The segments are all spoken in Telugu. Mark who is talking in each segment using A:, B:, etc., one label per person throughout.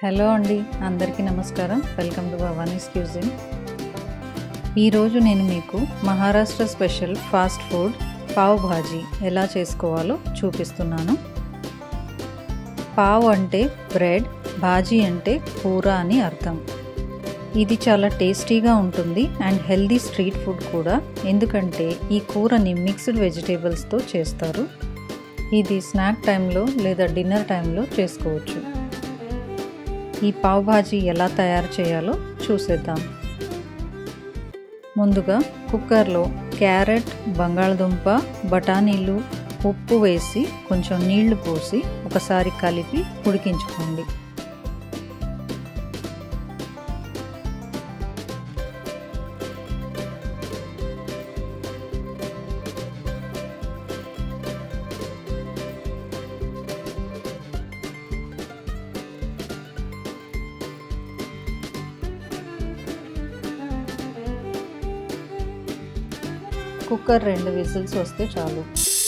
A: హలో అండి అందరికీ నమస్కారం వెల్కమ్ టు భవానీస్ క్యూజిన్ ఈరోజు నేను మీకు Maharashtra special fast food pav bhaji ఎలా చేసుకోవాలో చూపిస్తున్నాను పావ్ అంటే బ్రెడ్ భాజీ అంటే కూర అని అర్థం ఇది చాలా టేస్టీగా ఉంటుంది అండ్ హెల్దీ స్ట్రీట్ ఫుడ్ కూడా ఎందుకంటే ఈ కూరని మిక్స్డ్ వెజిటేబుల్స్తో చేస్తారు ఇది స్నాక్ టైంలో లేదా డిన్నర్ టైంలో చేసుకోవచ్చు ఈ పావ్ భాజీ ఎలా తయారు చేయాలో చూసేద్దాం ముందుగా కుక్కర్లో క్యారెట్ బంగాళదుంప బఠానీలు ఉప్పు వేసి కొంచెం నీళ్లు పోసి ఒకసారి కలిపి ఉడికించుకోండి కుక్కర్ రెండు విజిల్స్ వస్తే చాలు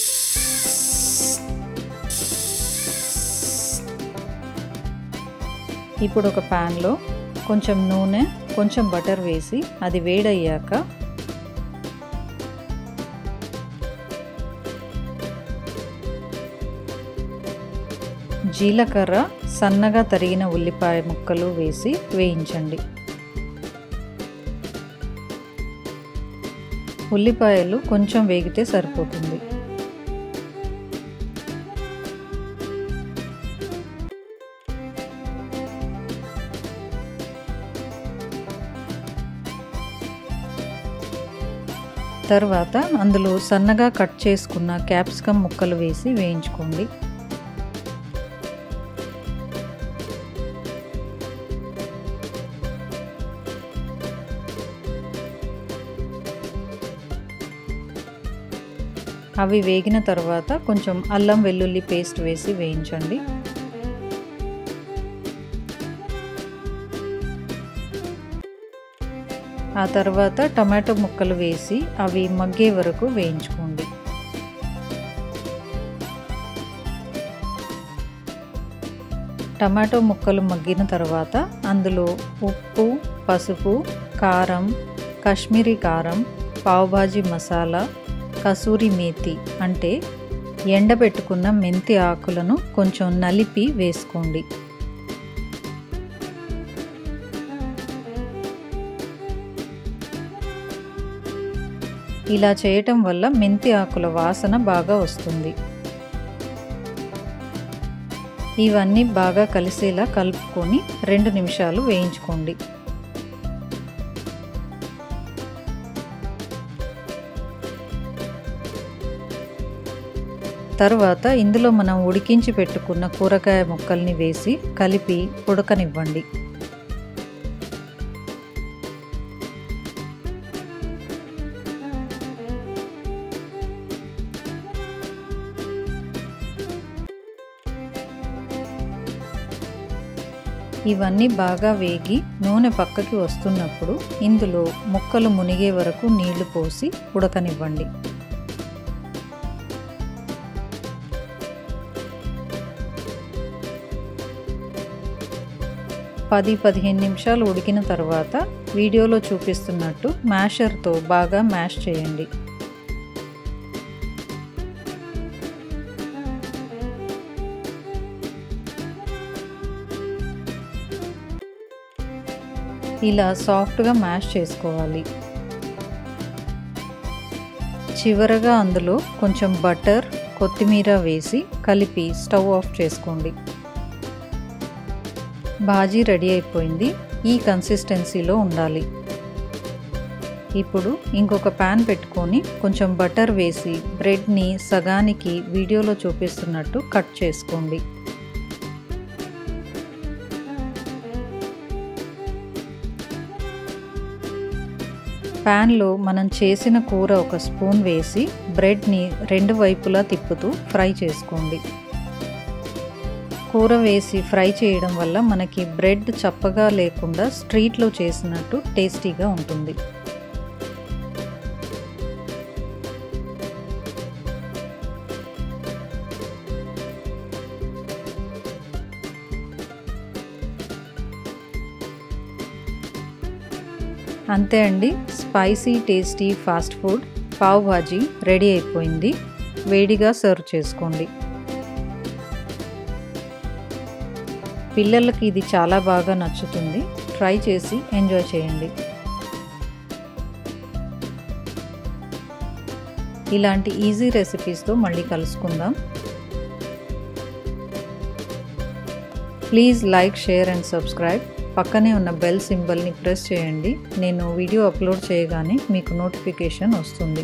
A: ఇప్పుడు ఒక ప్యాన్లో కొంచెం నూనె కొంచెం బటర్ వేసి అది వేడయ్యాక జీలకర్ర సన్నగా తరిగిన ఉల్లిపాయ ముక్కలు వేసి వేయించండి ఉల్లిపాయలు కొంచెం వేగితే సరిపోతుంది తర్వాత అందులో సన్నగా కట్ చేసుకున్న క్యాప్సికమ్ ముక్కలు వేసి వేయించుకోండి అవి వేగిన తర్వాత కొంచెం అల్లం వెల్లుల్లి పేస్ట్ వేసి వేయించండి ఆ తర్వాత టమాటో ముక్కలు వేసి అవి మగ్గే వరకు వేయించుకోండి టమాటో ముక్కలు మగ్గిన తర్వాత అందులో ఉప్పు పసుపు కారం కాశ్మీరీ కారం పావుభాజీ మసాలా కసూరి మేతి అంటే ఎండబెట్టుకున్న మెంతి ఆకులను కొంచెం నలిపి వేసుకోండి ఇలా చేయటం వల్ల మెంతి ఆకుల వాసన బాగా వస్తుంది ఇవన్నీ బాగా కలిసేలా కలుపుకొని రెండు నిమిషాలు వేయించుకోండి తర్వాత ఇందులో మనం ఉడికించి పెట్టుకున్న కూరగాయ ముక్కల్ని వేసి కలిపి ఉడకనివ్వండి ఇవన్నీ బాగా వేగి నూనె పక్కకి వస్తున్నప్పుడు ఇందులో ముక్కలు మునిగే వరకు నీళ్లు పోసి ఉడకనివ్వండి పది పదిహేను నిమిషాలు ఉడికిన తర్వాత వీడియోలో చూపిస్తున్నట్టు మ్యాషర్తో బాగా మ్యాష్ చేయండి ఇలా సాఫ్ట్గా మ్యాష్ చేసుకోవాలి చివరగా అందులో కొంచెం బటర్ కొత్తిమీర వేసి కలిపి స్టవ్ ఆఫ్ చేసుకోండి బాజీ రెడీ అయిపోయింది ఈ కన్సిస్టెన్సీలో ఉండాలి ఇప్పుడు ఇంకొక ప్యాన్ పెట్టుకొని కొంచెం బటర్ వేసి బ్రెడ్ని సగానికి వీడియోలో చూపిస్తున్నట్టు కట్ చేసుకోండి ప్యాన్లో మనం చేసిన కూర ఒక స్పూన్ వేసి బ్రెడ్ని రెండు వైపులా తిప్పుతూ ఫ్రై చేసుకోండి కూర వేసి ఫ్రై చేయడం వల్ల మనకి బ్రెడ్ చప్పగా లేకుండా స్ట్రీట్లో చేసినట్టు టేస్టీగా ఉంటుంది అంతే అండి spicy tasty fast food pav bhaji ready అయిపోయింది వేడిగా సర్వ్ చేసుకోండి పిల్లలకి ఇది చాలా బాగా నచ్చుతుంది ట్రై చేసి ఎంజాయ్ చేయండి ఇలాంటి ఈజీ రెసిపీస్తో మళ్ళీ కలుసుకుందాం please like share and subscribe పక్కనే ఉన్న బెల్ సింబల్ని ప్రెస్ చేయండి నేను వీడియో అప్లోడ్ చేయగానే మీకు నోటిఫికేషన్ వస్తుంది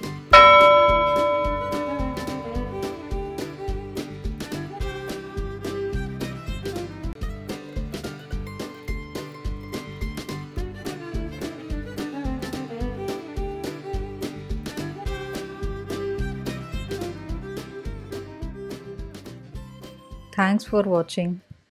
A: Thanks for watching.